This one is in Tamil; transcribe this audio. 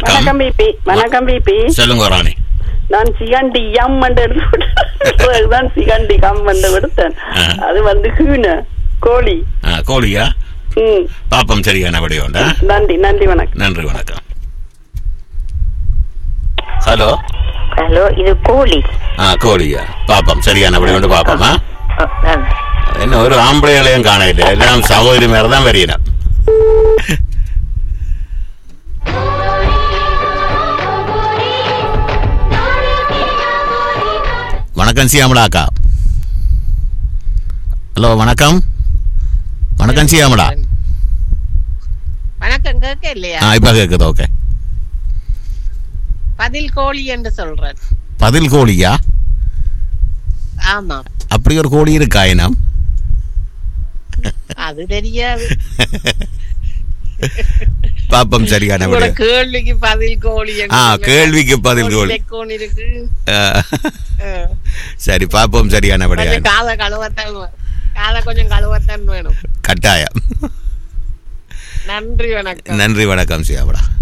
வணக்கம் வணக்கம் பிபி வணக்கம் பிபி சொல்லுங்க ராணி நான் சிகண்டி எம் என்று எடுத்து தான் சிகண்டி கம் என்று எடுத்தேன் ஆ. அது வந்து ஹீன கோழி ஆ, கோழியா ம் பாப்பம் சரியான விடையோண்டா நன்றி நன்றி வணக்கம் நன்றி வணக்கம் ஹலோ ஹலோ இது கோழி ஆ கோழியா பாப்பம் சரியான விடையோண்டு பாப்பமா அ, நன்றி. என்ன ஒரு ஆம்பளைகளையும் காண இல்லை எல்லாம் சகோதரி மேல தான் வரையினம் வணக்கம் சியாமலா அக்கா ஹலோ வணக்கம் வணக்கம் சியாமலா வணக்கம் கேட்க இல்லையா ஆ இப்போ கேட்குது ஓகே பதில் கோழி என்று சொல்றேன் பதில் கோழியா ஆமா அப்படி ஒரு கோழி இருக்கா இனம் அது தெரியாது பாப்பம் சரியான உங்களோட விடை கேள்விக்கு பதில் கோழி என்று ஆ, சொல்லுங்க. கேள்விக்கு பதில் கோழி. லெக்கோன் இருக்கு ஆ, ஆ. சரி பாப்போம் சரியான விடையா கொஞ்சம் காதை கழுவத்தான் வே- காதை கொஞ்சம் கழுவத்தான் வேணும் கட்டாயம் நன்றி வணக்கம் நன்றி வணக்கம் சியாமலா